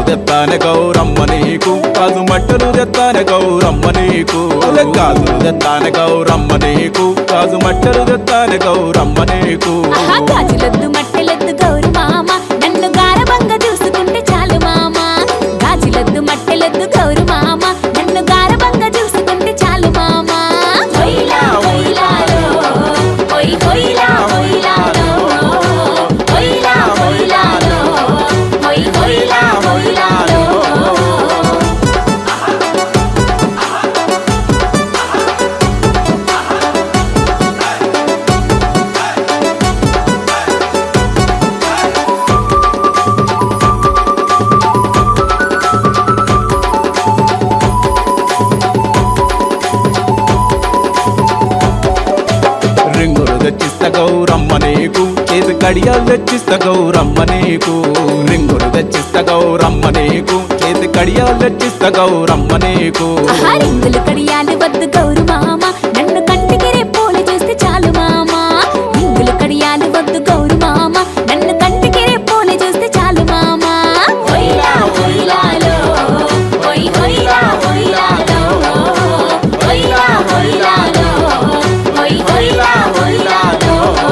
తెత్తానే గౌరమ్మ నీకు కాదు మట్టలు తెత్తానే గౌరమ్మ నీకు గాజులు తెత్తానే గౌరమ్మ నీకు కాదు మట్టలు తెత్తానే గౌరమ్మ నీకు ఆహా గాజులొద్దు మట్టెలొద్దు గౌరు మామ నన్ను గారబంగా చూసుకుంటే చాలు మామ గాజులొద్దు మట్టెలొద్దు గౌరు మామ నన్ను గారబంగా చూసుకుంటే చాలు మామ హొయ్లా హొయ్లాలో హొయ్ హొయ్లా హొయ్లాలో హొయ్లా హొయ్లాలో హొయ్ హొయ్లా హొయ్లాలో రింగులు తెచ్చిస్తా గౌరమ్మ నీకు చేతి కడియాలు తెచ్చిస్తా గౌరమ్మ నీకు రింగులు తెచ్చిస్తా గౌరమ్మ నీకు చేతి కడియాలు తెచ్చిస్తా గౌరమ్మ నీకు ఆహా రింగులు కడియాలు వద్దు గౌరు మామ నన్ను కంటికి రెప్పోలు చూస్తే చాలు మామ రింగులు కడియాలు వద్దు గౌరు మామ నన్ను కంటికి రెప్పోలు చూస్తే చాలు మామ హొయ్లా హొయ్లాలో హొయ్ హొయ్లా హొయ్లాలో హొయ్లా హొయ్లాలో హొయ్ హొయ్లా హొయ్లాలో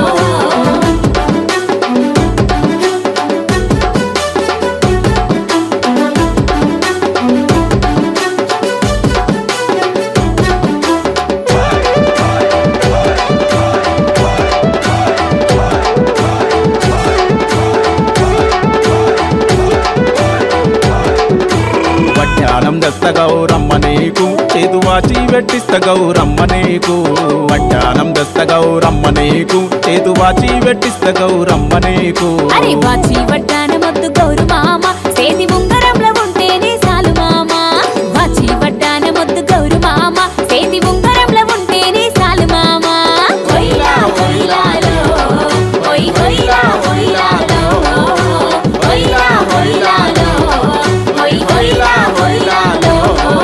వడ్డానం దస్త గౌరమ్మ నీకు చేతు వాచి వెట్టిస్త గౌరమ్మ నీకు వడ్డానం దస్త గౌరమ్మ నీకు చేతు వాచి వెట్టిస్త గౌరమ్మ నీకు అరే వాచి వడ్డానమొద్దు గౌరు మామ సేది ఉంగరంలో ఉంటేనే చాలు మామ వాచి వడ్డానమొద్దు గౌరు మామ సేది ఉంగరంలో ఉంటేనే చాలు మామ హొయ్లా హొయ్లాలో హొయ్ హొయ్లా హొయ్లాలో హొయ్లా హొయ్లాలో హొయ్ హొయ్లా హొయ్లాలో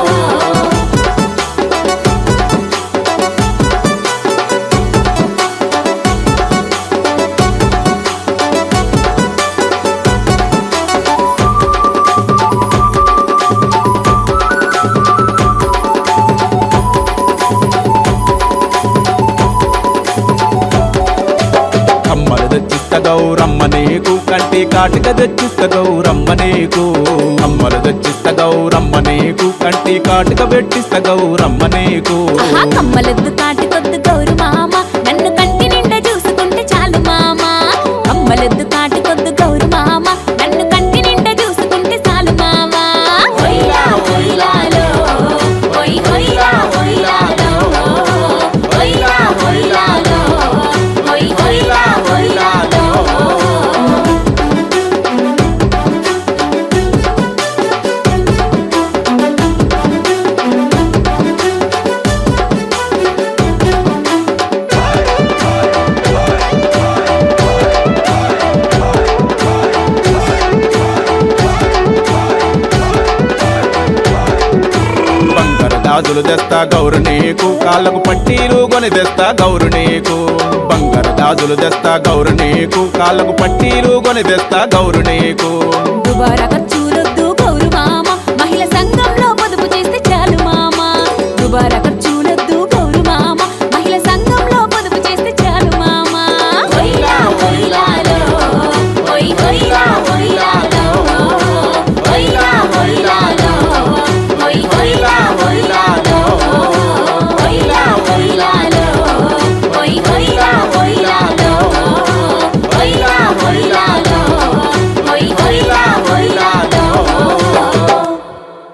కమ్మలు తెచ్చిస్త గౌరమ్మ నీకు కంటి కాటిక తెచ్చిస్త గౌరమ్మ నీకు కమ్మలు తెచ్చిస్త గౌరమ్మ నీకు కంటి కాటిక పెట్టిస్త గౌరమ్మ నీకు ఆహా కమ్మలొద్దు కాటుకొద్దు గౌరు మామ నన్ను కంటి నిండా చూసుకుంటే చాలు మామ కమ్మలొద్దు కాటుకొద్దు గౌరు మామ నన్ను కంటి నిండా చూసుకుంటే చాలు మామ హొయ్లా హొయ్లాలో హొయ్ హొయ్లా హొయ్లాలో హొయ్లా హొయ్లాలో హొయ్ హొయ్లా హొయ్లాలో బంగారు గాజులు తెస్తా గౌరు నీకు కాళ్ళకు పట్టీలు కొని తెస్తా గౌరు నీకు బంగారు గాజులు తెస్తా గౌరు నీకు కాళ్ళకు పట్టీలు కొని తెస్తా గౌరు నీకు దుబారా ఖర్చులొద్దు